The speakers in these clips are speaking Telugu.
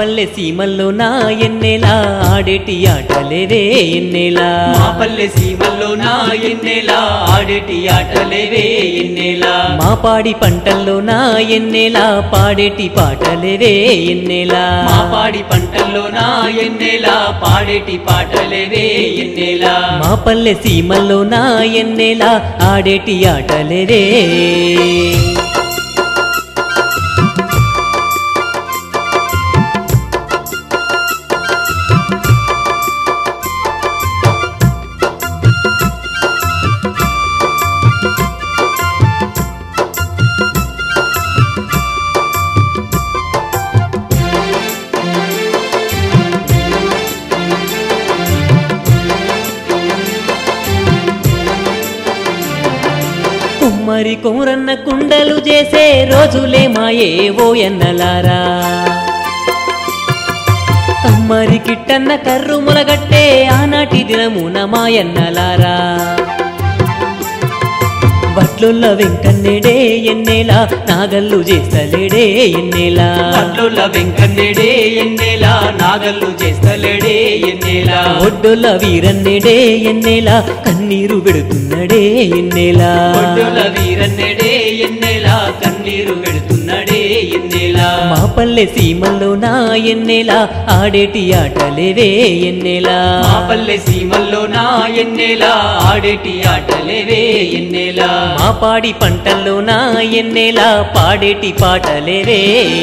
పల్లె సీమల్లో నా ఎన్నెలా ఆడేటి ఆటలేవే ఎన్నెలా మా పల్లె సీమల్లో నా ఎన్నెలా ఆడేటి ఆటలేవే ఎన్నెలా మా పాడి పంటల్లో నా ఎన్నెలా పాడేటి పాటలేవే ఎన్నెలా మా పాడి పంటల్లో నా ఎన్నెలా పాడేటి పాటలేవే ఎన్నెలా మా పల్లె సీమల్లో నా ఎన్నెలా ఆడేటి ఆటలేవే కుమ్మరి కుమరన్న కుండలు చేసే రోజులే మాయే ఓ ఎన్నలారా కమ్మరి కిట్టన్న కర్రు ములగట్టే ఆనాటి దినమున మాయన్నలారా బట్లుల్ల వెంకన్నెడే ఎన్నెలా నాగల్లు చేస్తలేడే ఎన్నెలా పట్లుల వెంకన్నెడే ఎన్నెలా నాగల్లు చేస్తలేడే ఎన్నెలా ఒడ్డుల వీరన్నెడే ఎన్నెలా కన్నీరు పెడుతున్నడే ఎన్నెలా ఒడ్డుల వీరన్నెడే ఎన్నెలా కన్నీరు పెడుతున్నడే ఎన్నెలా మా పల్లె సీమల్లో నా ఎన్నెలా ఆడేటి ఆటలేవే ఎన్నెలా మా పల్లె సీమల్లో నా ఎన్నెలా ఆడేటి ఆటలేవే ఎన్నెలా మా పాడి పంటల్లో నా ఎన్నెలా పాడేటి పాటలేవే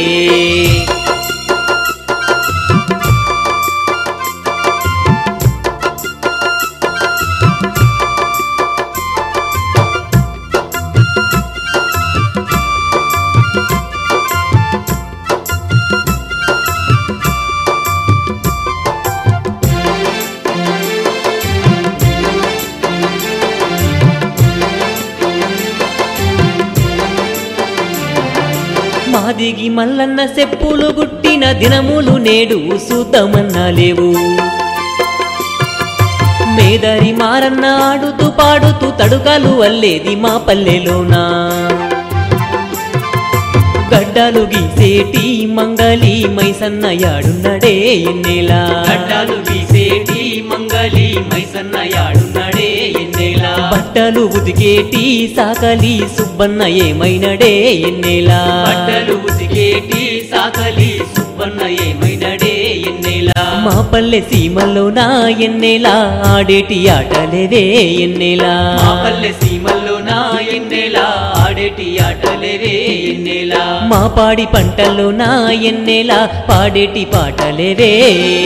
మాదిగి మల్లన్న సెప్పులు గుట్టిన దినములు నేడు సూతమన్నా లేవు మేదరి మారన్న ఆడుతూ పాడుతూ తడుకలు అల్లేది మా పల్లెలోనా గడ్డలు గీసేటి మంగళి మైసన్న యాడున్నడే ఎన్నెలా గడ్డాలు వీసేటి మంగళి మైసన్న యాడున్నడే ఎన్నెలా బట్టలు ఉతికేటి సాకలి సుబ్బన్న ఏమైనడే ఎన్నెలా బట్టలు ఉతికేటి సాకలి సుబ్బన్న ఏమైనడే ఎన్నెలా మా పల్లె సీమల్లో నా ఎన్నెలా ఆడేటి ఆటలేవే ఎన్నెలా మా పల్లె సీమల్లో నా ఎన్నెలా ఆడేటి ఆటలేవే ఎన్నెలా మా పాడి పంటల్లో నా ఎన్నెలా పాడేటి పాటలేవే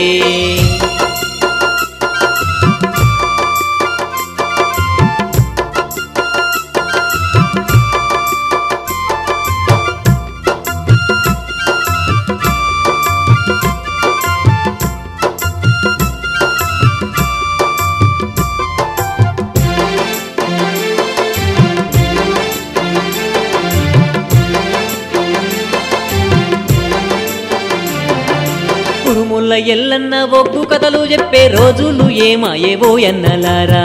కురుముల్ల ఎల్లన్న ఒగ్గు కథలు చెప్పే రోజులు ఏమాయేవో ఎన్నలారా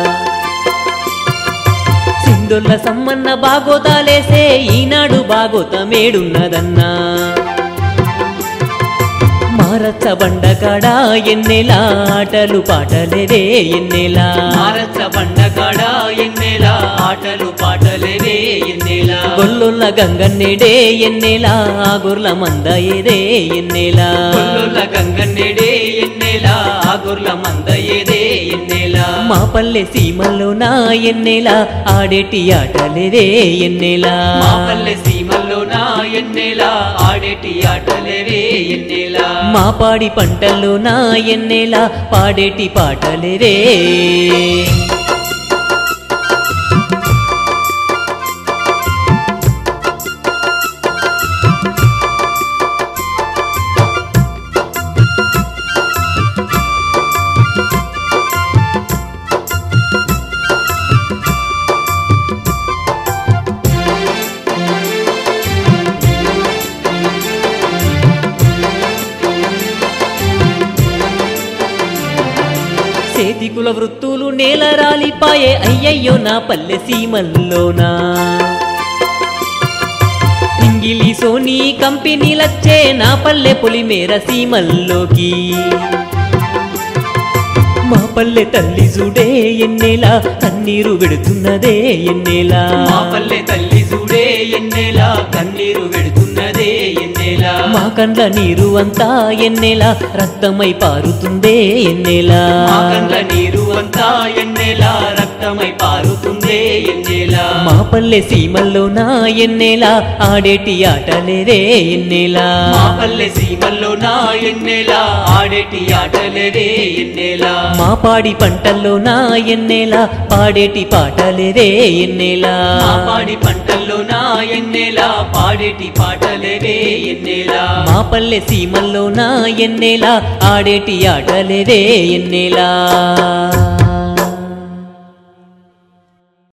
సింధుల్ల సమ్మన్న బాగోతాలేసే ఈనాడు బాగోతమేడున్నదన్నా మారచ్చ బండకాడా ఎన్నెలా ఆటలు పాటలేవే ఎన్నెలా మారచ్చ బండకాడ ఎన్నెలా ఆటలు పాటలేవే ఎన్నెలా గొల్లుల్ల గంగన్నెడే ఎన్నెలా ఆగుర్ల మంద ఏదే ఎన్నెలా కొల్లుల గంగన్నెడే ఎన్నెలా ఆగుర్ల మంద ఏదే ఎన్నెలా మా పల్లె సీమల్లో నా ఎన్నెలా ఆడేటి ఆటలేవే ఎన్నెలా మా పల్లె సీమల్లో నా ఎన్నెలా ఆడేటి ఆటలేవే ఎన్నెలా మా పాడి పంటల్లో నా ఎన్నెలా పాడేటి పాటలేవే చేతికుల వృత్తులు నేల రాలిపాయే అయ్యయ్యో నా పల్లె సీమల్లోనా ఇంగిలి సోని కొన్ని కంపెనీలచ్చే నా పల్లె పొలిమేర సీమల్లోకి మా పల్లె తల్లి చూడే ఎన్నేలా కన్నీరు వెడుతున్నదే ఎన్నేలా మా పల్లె తల్లి చూడే ఎన్నేలా కన్నీరు వెడుతున్నదే ఎన్నేలా మా కండ్ల నీరు అంతా ఎన్నేలా రక్తమై పారుతుందే ఎన్నేలా మా కండ్ల నీరు అంతా ఎన్నేలా రక్తమై పారుతుందే ఎన్నేలా మా పల్లె సీమల్లో నా ఎన్నేలా ఆడేటి ఆటలేరే ఎన్నేలా మా పల్లె సీమల్లో నా ఎన్నేలా ఆడేటి ఆటలేదే ఎన్నేలా మా పాడి పంటల్లో నా ఎన్నేలా పాడేటి పాటలేరే ఎన్నేలా మా పాడి పంటల్లో నా ఎన్నేలా పాడేటి పాటలేదే ఎన్నేలా మా పల్లె సీమల్లో నా ఎన్నేలా ఆడేటి ఆటలేరే ఎన్నేలా